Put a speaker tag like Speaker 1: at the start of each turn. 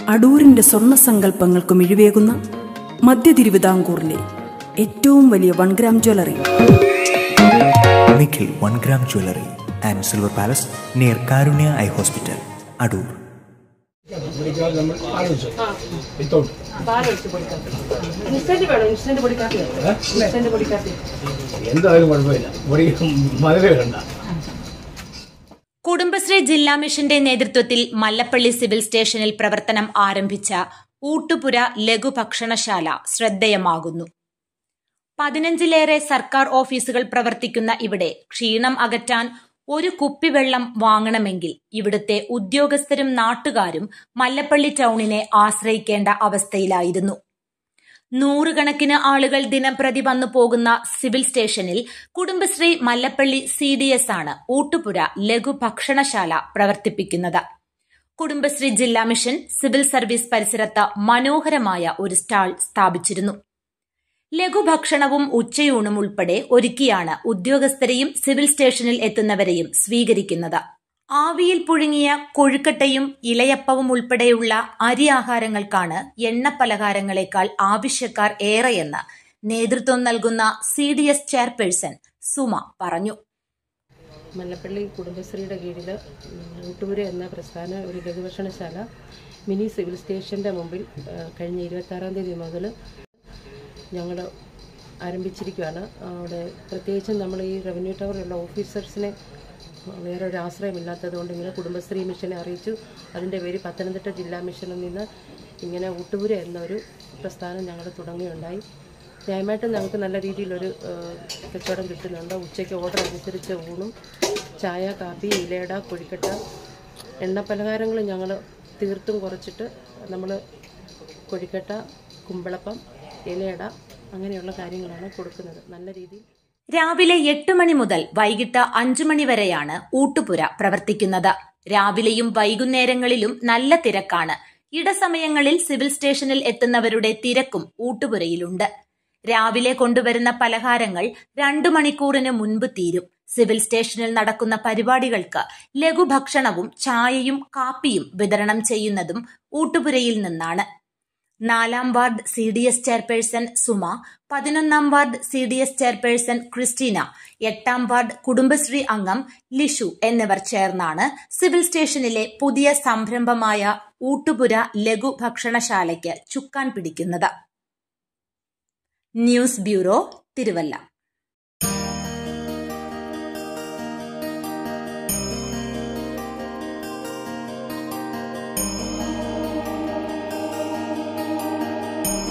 Speaker 1: അടൂരിന്റെ സ്വർണ്ണ സങ്കല്പങ്ങൾക്ക് മിഴിവേകുന്ന മധ്യ തിരുവിതാംകൂറിലെ ഏറ്റവും വലിയ one gram jewellery
Speaker 2: Nikhil one gram jewellery and silver palace near Karunya eye hospital Adoor
Speaker 3: വിളിക്കാതെ നമ്മൾ ആലോചിച്ചു വിത്തൗട്ട്
Speaker 4: പാലൊഴിച്ച് പൊടിക്കാത്തി ഇൻസ്റ്റന്റ് വേണം ഇൻസ്റ്റന്റ് പൊടിക്കാത്തി ഇൻസ്റ്റന്റ് പൊടിക്കാത്തി
Speaker 3: എന്തായാലും കുഴപ്പമില്ല പൊടി മധുര വേണ്ട
Speaker 5: കുടുംബശ്രീ ജില്ലാ മിഷന്റെ നേതൃത്വത്തിൽ മല്ലപ്പള്ളി സിവിൽ സ്റ്റേഷനിൽ പ്രവർത്തനം ആരംഭിച്ച ഊട്ടുപുര ലഘുഭക്ഷണശാല ശ്രദ്ധേയമാകുന്നു പതിനഞ്ചിലേറെ സർക്കാർ ഓഫീസുകൾ പ്രവർത്തിക്കുന്ന ഇവിടെ ക്ഷീണം അകറ്റാൻ ഒരു കുപ്പിവെള്ളം വാങ്ങണമെങ്കിൽ ഇവിടുത്തെ ഉദ്യോഗസ്ഥരും നാട്ടുകാരും മല്ലപ്പള്ളി ടൗണിനെ ആശ്രയിക്കേണ്ട അവസ്ഥയിലായിരുന്നു നൂറുകണക്കിന് ആളുകൾ ദിനംപ്രതി വന്നു പോകുന്ന സിവിൽ സ്റ്റേഷനിൽ Kudumbashree Mallappally C D S ആണ് ഊട്ടുപുര ലഘു ഭക്ഷണശാല പ്രവർത്തിപ്പിക്കുന്നത് കുടുംബശ്രീ ജില്ലാ മിഷൻ സിവിൽ സർവീസ് പരിസരത്ത് മനോഹരമായ ഒരു സ്റ്റാൾ സ്ഥാപിച്ചിരുന്നു ലഘുഭക്ഷണവും ഉച്ചയൂണും ഉൾപ്പെടെ ഒരുക്കിയാണ് ഉദ്യോഗസ്ഥരെയും സിവിൽ സ്റ്റേഷനിൽ എത്തുന്നവരെയും സ്വീകരിക്കുന്നത് ആവിയിൽ പുഴുങ്ങിയ കൊഴുക്കട്ടയും ഇലയപ്പവും ഉൾപ്പെടെയുള്ള അരി ആഹാരങ്ങൾക്കാണ് എണ്ണപ്പലഹാരങ്ങളെക്കാൾ ആവശ്യക്കാർ ഏറെയെന്ന് നേതൃത്വം നൽകുന്ന C D S chairperson Suma പറഞ്ഞു
Speaker 4: മല്ലപ്പള്ളി കുടുംബശ്രീയുടെ കീഴിൽ ഊട്ടുപുര എന്ന പ്രസ്ഥാന ഒരു ലഘുഭക്ഷണശാല മിനി സിവിൽ സ്റ്റേഷൻ്റെ മുമ്പിൽ ആ, കഴിഞ്ഞ ഇരുപത്താറാം തീയതി മുതൽ ഞങ്ങൾ ആരംഭിച്ചിരിക്കുകയാണ് അവിടെ പ്രത്യേകിച്ചും നമ്മൾ ഈ റവന്യൂ ടവറിലുള്ള ഓഫീസേഴ്സിനെ വേറെ ഒരു ആശ്രയമില്ലാത്തത് കൊണ്ട് ഇങ്ങനെ കുടുംബശ്രീ മിഷനെ അറിയിച്ചു അതിൻ്റെ പേര് പത്തനംതിട്ട ജില്ലാ മിഷനിൽ നിന്ന് ഇങ്ങനെ ഊട്ടുപുര എന്നൊരു പ്രസ്ഥാനം ഞങ്ങൾ തുടങ്ങുകയുണ്ടായി ന്യായമായിട്ടും ഞങ്ങൾക്ക് നല്ല രീതിയിലൊരു ആ, കച്ചവടം കിട്ടുന്നുണ്ട് ഉച്ചയ്ക്ക് ഓർഡർ അനുസരിച്ച് ഊണും ചായ കാപ്പി ഇലയട കൊഴിക്കട്ട എണ്ണപ്പലഹാരങ്ങൾ ഞങ്ങൾ തീർത്തും കുറച്ചിട്ട് നമ്മൾ കൊഴിക്കട്ട കുമ്പളപ്പം ഇലയട അങ്ങനെയുള്ള കാര്യങ്ങളാണ് കൊടുക്കുന്നത് നല്ല രീതിയിൽ
Speaker 5: രാവിലെ എട്ട് മണി മുതൽ വൈകിട്ട് അഞ്ചു മണി വരെയാണ് ഊട്ടുപുര പ്രവർത്തിക്കുന്നത് രാവിലെയും വൈകുന്നേരങ്ങളിലും നല്ല തിരക്കാണ് ഇടസമയങ്ങളിൽ സിവിൽ സ്റ്റേഷനിൽ എത്തുന്നവരുടെ തിരക്കും ഊട്ടുപുരയിലുണ്ട് രാവിലെ കൊണ്ടുവരുന്ന പലഹാരങ്ങൾ രണ്ടു മണിക്കൂറിന് മുൻപ് തീരും സിവിൽ സ്റ്റേഷനിൽ നടക്കുന്ന പരിപാടികൾക്ക് ലഘുഭക്ഷണവും ചായയും കാപ്പിയും വിതരണം ചെയ്യുന്നതും ഊട്ടുപുരയിൽ നിന്നാണ് നാലാം ward C D S chairperson Suma പതിനൊന്നാം ward C D S chairperson Christina എട്ടാം വാർഡ് കുടുംബശ്രീ അംഗം ലിഷു എന്നിവർ ചേർന്നാണ് സിവിൽ സ്റ്റേഷനിലെ പുതിയ സംരംഭമായ ഊട്ടുപുര ലഘു ഭക്ഷണശാലയ്ക്ക് ചുക്കാൻ പിടിക്കുന്നത് ന്യൂസ് ബ്യൂറോ തിരുവല്ല